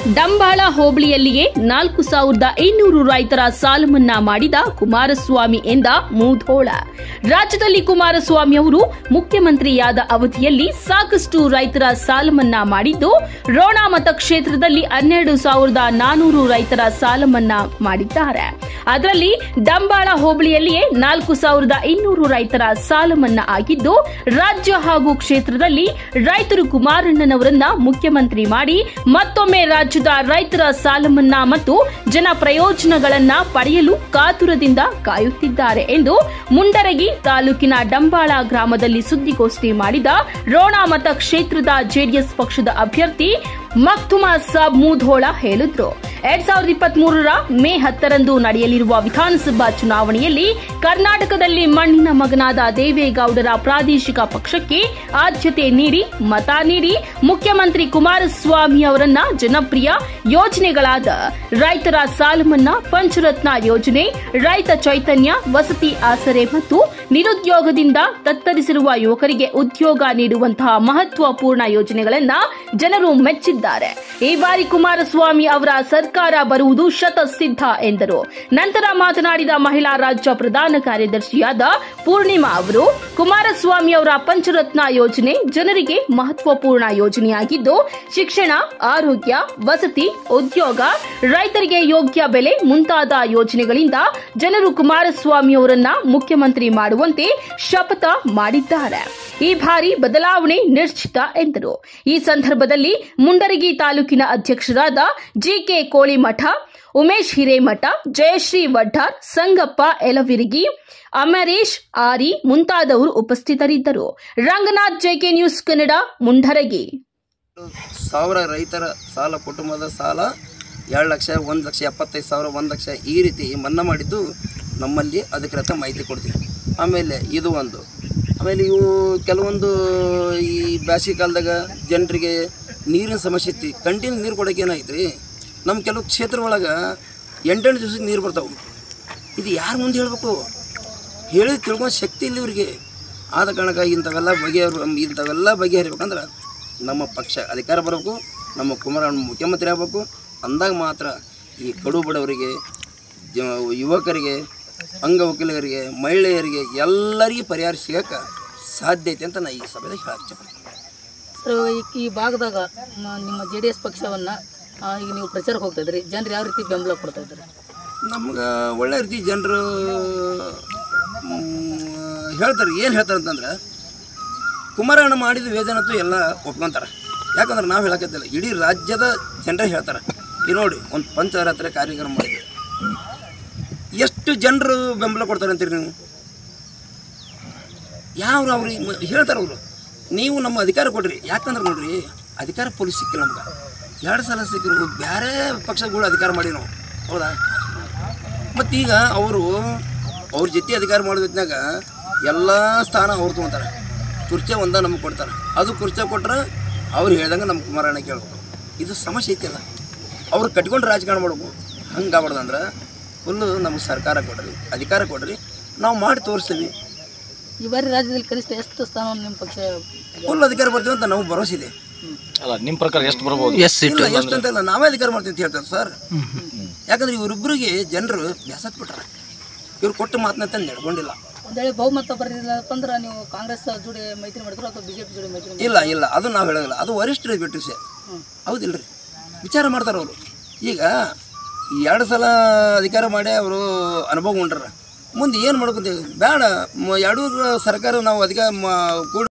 ಡಂಬಾಳ ಹೋಬಳಿಯಲ್ಲಿಯೇ ನಾಲ್ಕು ಸಾವಿರದ ಐನೂರು ರೈತರ ಸಾಲ ಮನ್ನಾ ಮಾಡಿದ ಕುಮಾರಸ್ವಾಮಿ ಎಂದ ಮೂಧೋಳ ರಾಜ್ಯದಲ್ಲಿ ಕುಮಾರಸ್ವಾಮಿ ಅವರು ಮುಖ್ಯಮಂತ್ರಿಯಾದ ಅವಧಿಯಲ್ಲಿ ಸಾಕಷ್ಟು ರೈತರ ಸಾಲ ಮನ್ನಾ ಮಾಡಿದ್ದು ರೋಣ ಮತಕ್ಷೇತ್ರದಲ್ಲಿ ಹನ್ನೆರಡು ಸಾವಿರದ ನಾನೂರು ರೈತರ ಸಾಲ ಮನ್ನಾ ಮಾಡಿದ್ದಾರೆ ಅದರಲ್ಲಿ ಡಂಬಾಳ ಹೋಬಳಿಯಲ್ಲಿಯೇ ನಾಲ್ಕು ಸಾವಿರದ ಇನ್ನೂರು ರೈತರ ಸಾಲ ಮನ್ನಾ ಆಗಿದ್ದು ರಾಜ್ಯ ಹಾಗೂ ಕ್ಷೇತ್ರದಲ್ಲಿ ರೈತರು ಕುಮಾರಣ್ಣನವರನ್ನ ಮುಖ್ಯಮಂತ್ರಿ ಮಾಡಿ ಮತ್ತೊಮ್ಮೆ ರಾಜ್ಯದ ರೈತರ ಸಾಲ ಮನ್ನಾ ಮತ್ತು ಜನ ಪ್ರಯೋಜನಗಳನ್ನ ಪಡೆಯಲು ಕಾತುರದಿಂದ ಕಾಯುತ್ತಿದ್ದಾರೆ ಎಂದು ಮುಂಡರಗಿ ತಾಲೂಕಿನ ಡಂಬಾಳ ಗ್ರಾಮದಲ್ಲಿ ಸುದ್ದಿಗೋಷ್ಠಿ ಮಾಡಿದ ರೋಣ ಮತಕ್ಷೇತ್ರದ ಜೆಡಿಎಸ್ ಪಕ್ಷದ ಅಭ್ಯರ್ಥಿ ಮಕ್ತುಮಾ ಸಾಬ್ ಮೂಧೋಳ ಹೇಳಿದ್ರು ಎರಡ್ ಸಾವಿರದ ಇಪ್ಪತ್ತ್ ಮೂರರ ಮೇ ಹತ್ತರಂದು ನಡೆಯಲಿರುವ ವಿಧಾನಸಭಾ ಚುನಾವಣೆಯಲ್ಲಿ ಕರ್ನಾಟಕದಲ್ಲಿ ಮಣ್ಣಿನ ಮಗನಾದ ದೇವೇಗೌಡರ ಪ್ರಾದೇಶಿಕ ಪಕ್ಷಕ್ಕೆ ಆದ್ಯತೆ ನೀಡಿ ಮತ ನೀಡಿ ಮುಖ್ಯಮಂತ್ರಿ ಕುಮಾರಸ್ವಾಮಿ ಅವರನ್ನ ಜನಪ್ರಿಯ ಯೋಜನೆಗಳಾದ ರೈತರ ಸಾಲ ಮನ್ನಾ ಪಂಚರತ್ನ ಯೋಜನೆ ರೈತ ಚೈತನ್ಯ ವಸತಿ ಆಸರೆ ಮತ್ತು ನಿರುದ್ಯೋಗದಿಂದ ತತ್ತರಿಸಿರುವ ಯುವಕರಿಗೆ ಉದ್ಯೋಗ ನೀಡುವಂತಹ ಮಹತ್ವಪೂರ್ಣ ಯೋಜನೆಗಳನ್ನ ಜನರು ಮೆಚ್ಚಿದ್ದಾರೆ ಈ ಬಾರಿ ಕುಮಾರಸ್ವಾಮಿ ಅವರ ಸರ್ಕಾರ ಬರುವುದು ಶತಸಿದ್ಧ ಎಂದರು ನಂತರ ಮಾತನಾಡಿದ ಮಹಿಳಾ ರಾಜ್ಯ ಪ್ರಧಾನ ಕಾರ್ಯದರ್ಶಿಯಾದ ಪೂರ್ಣಿಮಾ ಅವರು ಕುಮಾರಸ್ವಾಮಿ ಅವರ ಪಂಚರತ್ನ ಯೋಜನೆ ಜನರಿಗೆ ಮಹತ್ವಪೂರ್ಣ ಯೋಜನೆಯಾಗಿದ್ದು ಶಿಕ್ಷಣ ಆರೋಗ್ಯ ವಸತಿ ಉದ್ಯೋಗ ರೈತರಿಗೆ ಯೋಗ್ಯ ಬೆಲೆ ಮುಂತಾದ ಯೋಜನೆಗಳಿಂದ ಜನರು ಕುಮಾರಸ್ವಾಮಿ ಅವರನ್ನ ಮುಖ್ಯಮಂತ್ರಿ ಮಾಡುವಂತೆ ಶಪಥ ಮಾಡಿದ್ದಾರೆ ಈ ಬಾರಿ ಬದಲಾವಣೆ ನಿಶ್ಚಿತ ಎಂದರು ಈ ಸಂದರ್ಭದಲ್ಲಿ ಮುಂಡರಗಿ ತಾಲೂಕಿನ ಅಧ್ಯಕ್ಷರಾದ ಜಿಕೆ ಕೋಳಿಮಠ ಉಮೇಶ್ ಹಿರೇಮಠ ಜಯಶ್ರೀ ವಡ್ಡಾರ್ ಸಂಗಪ್ಪ ಎಲವಿರಿಗಿ ಅಮರೇಶ್ ಆರಿ ಮುಂತಾದವರು ಉಪಸ್ಥಿತರಿದ್ದರು ರಂಗನಾಥ್ ಜೆಕೆ ನ್ಯೂಸ್ ಕನ್ನಡ ಮುಂಡರಗಿ ಸಾವಿರ ರೈತರ ಸಾಲ ಕುಟುಂಬದ ಸಾಲ ಎರಡು ಲಕ್ಷ ಒಂದು ಲಕ್ಷ ಎಪ್ಪತ್ತೈದು ಸಾವಿರ ಒಂದು ಲಕ್ಷ ಈ ರೀತಿ ಮನ್ನಾ ಮಾಡಿದ್ದು ನಮ್ಮಲ್ಲಿ ಅಧಿಕೃತ ಮಾಹಿತಿ ಕೊಡ್ತೀವಿ ಆಮೇಲೆ ಇದು ಒಂದು ಆಮೇಲೆ ಇವು ಕೆಲವೊಂದು ಈ ಬ್ಯಾಸಿಗೆ ಕಾಲದಾಗ ಜನರಿಗೆ ನೀರಿನ ಸಮಸ್ಯೆ ಐತಿ ಕಂಟಿನ್ಯೂ ನೀರು ಕೊಡೋಕೆ ಏನಾಯ್ತು ರೀ ನಮ್ಮ ಕೆಲವು ಕ್ಷೇತ್ರ ಒಳಗೆ ಎಂಟೆಂಟು ದಿವ್ಸಕ್ಕೆ ನೀರು ಬರ್ತಾವೆ ಇದು ಯಾರು ಮುಂದೆ ಹೇಳಬೇಕು ಹೇಳಿ ತಿಳ್ಕೊ ಶಕ್ತಿ ಇಲ್ಲ ಇವ್ರಿಗೆ ಆದ ಕಾರಣಕ್ಕಾಗಿ ಇಂಥವೆಲ್ಲ ಬಗೆಹರು ಇಂಥವೆಲ್ಲ ಬಗೆಹರಿಬೇಕಂದ್ರೆ ನಮ್ಮ ಪಕ್ಷ ಅಧಿಕಾರ ಬರಬೇಕು ನಮ್ಮ ಕುಮಾರಣ್ಣ ಮುಖ್ಯಮಂತ್ರಿ ಆಗಬೇಕು ಅಂದಾಗ ಮಾತ್ರ ಈ ಕಡು ಬಡವರಿಗೆ ಜ- ಯುವಕರಿಗೆ ಅಂಗವಕೀಲರಿಗೆ ಮಹಿಳೆಯರಿಗೆ ಎಲ್ಲರಿಗೂ ಪರಿಹಾರ ಸಿಗಕ್ಕೆ ಸಾಧ್ಯ ಐತೆ ಅಂತ ನಾ ಈ ಸಭೆದಾಗ ಹೇಳಕ್ಕೆ ಇಷ್ಟಪಡ್ತೀನಿ ಸರ್ ಈ- ಈ ಭಾಗದಾಗ ಮ- ನಿಮ್ಮ ಜೆ ಡಿ ಎಸ್ ಪಕ್ಷವನ್ನು ಈಗ ನೀವು ಪ್ರಚಾರಕ್ಕೆ ಹೋಗ್ತಾ ಇದ್ರಿ ಜನರು ಯಾವ ರೀತಿ ಬೆಂಬಲ ಕೊಡ್ತಾ ಇದ್ದಾರೆ ನಮ್ಗೆ ಒಳ್ಳೆ ರೀತಿ ಜನರು ಹೇಳ್ತಾರೆ ಏನು ಹೇಳ್ತಾರೆ ಅಂತಂದ್ರೆ ಕುಮಾರಣ್ಣ ಮಾಡಿದ ವೇದನತ್ತು ಎಲ್ಲ ಒಪ್ಕೊಂತಾರೆ ಯಾಕಂದ್ರೆ ನಾವು ಹೇಳಕತ್ತಿಲ್ಲ ಇಡೀ ರಾಜ್ಯದ ಜನರೇ ಹೇಳ್ತಾರೆ ಈ ನೋಡಿ ಒಂದು ಪಂಚರಾತ್ರಿ ಕಾರ್ಯಕ್ರಮ ಮಾಡಿದ್ವಿ ಎಷ್ಟು ಜನರು ಬೆಂಬಲ ಕೊಡ್ತಾರೆ ಅಂತೀರಿ ನೀವು ಯಾವ ಅವ್ರು ಹೇಳ್ತಾರೆ ಅವರು ನೀವು ನಮ್ಮ ಅಧಿಕಾರ ಕೊಡ್ರಿ ಯಾಕಂದ್ರೆ ನೋಡ್ರಿ ಅಧಿಕಾರ ಪೊಲೀಸ್ ಸಿಕ್ಕಿಲ್ಲ ನಮ್ಗೆ ಎರಡು ಸಲ ಸಿಕ್ಕಿರು ಬೇರೆ ಪಕ್ಷಗಳು ಅಧಿಕಾರ ಮಾಡಿ ನಾವು ಹೌದಾ ಮತ್ತೀಗ ಅವರು ಅವ್ರ ಜೊತೆ ಅಧಿಕಾರ ಮಾಡೋದ್ನಾಗ ಎಲ್ಲ ಸ್ಥಾನ ಅವ್ರು ತೊಗೊತಾರೆ ಕುರ್ಚೆ ಒಂದ ನಮಗೆ ಕೊಡ್ತಾರೆ ಅದು ಕುರ್ಚೆ ಕೊಟ್ರೆ ಅವ್ರು ಹೇಳ್ದಂಗೆ ನಮ್ಮ ಕುಮಾರಣ್ಣ ಕೇಳ್ಬೇಕು ಇದು ಸಮಸ್ಯೆ ಐತಿಲ್ಲ ಅವ್ರು ಕಟ್ಕೊಂಡು ರಾಜಕಾರಣ ಮಾಡ್ಬೇಕು ಹಂಗೆ ಆಗ್ಬಾರ್ದಂದ್ರೆ ಫುಲ್ಲು ನಮಗೆ ಸರ್ಕಾರ ಕೊಡ್ರಿ ಅಧಿಕಾರ ಕೊಡ್ರಿ ನಾವು ಮಾಡಿ ತೋರಿಸ್ತೀವಿ ಈ ಬಾರಿ ರಾಜ್ಯದಲ್ಲಿ ಕನಿಷ್ಠ ಎಷ್ಟು ಸ್ಥಾನವನ್ನು ನಿಮ್ಮ ಪಕ್ಷ ಫುಲ್ ಅಧಿಕಾರ ಬರ್ತೀವಿ ಅಂತ ನಮಗೆ ಭರವಸೆ ಇದೆ ಅಲ್ಲ ನಿಮ್ಮ ಪ್ರಕಾರ ಎಷ್ಟು ಬರ್ಬೋದು ಇಲ್ಲ ಎಷ್ಟು ಅಂತ ಇಲ್ಲ ನಾವೇ ಅಧಿಕಾರ ಮಾಡ್ತೀವಿ ಅಂತ ಹೇಳ್ತಾರೆ ಸರ್ ಯಾಕಂದ್ರೆ ಇವರಿಬ್ಬರಿಗೆ ಜನರು ಬ್ಯಾಸತ್ ಬಿಟ್ಟಾರೆ ಇವ್ರು ಕೊಟ್ಟ ಮಾತನ್ನ ನಡ್ಕೊಂಡಿಲ್ಲ ಒಂದು ವೇಳೆ ಬಹುಮತ ಬರಲಿಲ್ಲಪ್ಪ ಅಂದ್ರೆ ನೀವು ಕಾಂಗ್ರೆಸ್ ಜೋಡಿ ಮೈತ್ರಿ ಮಾಡಿದ್ರು ಅಥವಾ ಬಿಜೆಪಿ ಜೋಡಿ ಮೈತ್ರಿ ಮಾಡಿದ್ರು ಇಲ್ಲ ಇಲ್ಲ ಅದು ನಾವು ಹೇಳೋದಿಲ್ಲ ಅದು ವರಿಷ್ಠರು ಬಿಟ್ಟು ವಿಷಯ ಹೌದಿಲ್ರಿ ವಿಚಾರ ಮಾಡ್ತಾರೆ ಅವರು ಈಗ ಈ ಎರಡು ಸಲ ಅಧಿಕಾರ ಮಾಡಿ ಅವರು ಅನುಭವ ಉಂಡ್ರ ಮುಂದೆ ಏನು ಮಾಡ್ಕೊತೀವಿ ಬೇಡ ಮ- ಎರಡೂ ಸರ್ಕಾರ ನಾವು ಅಧಿಕಾರ ಕೂಡ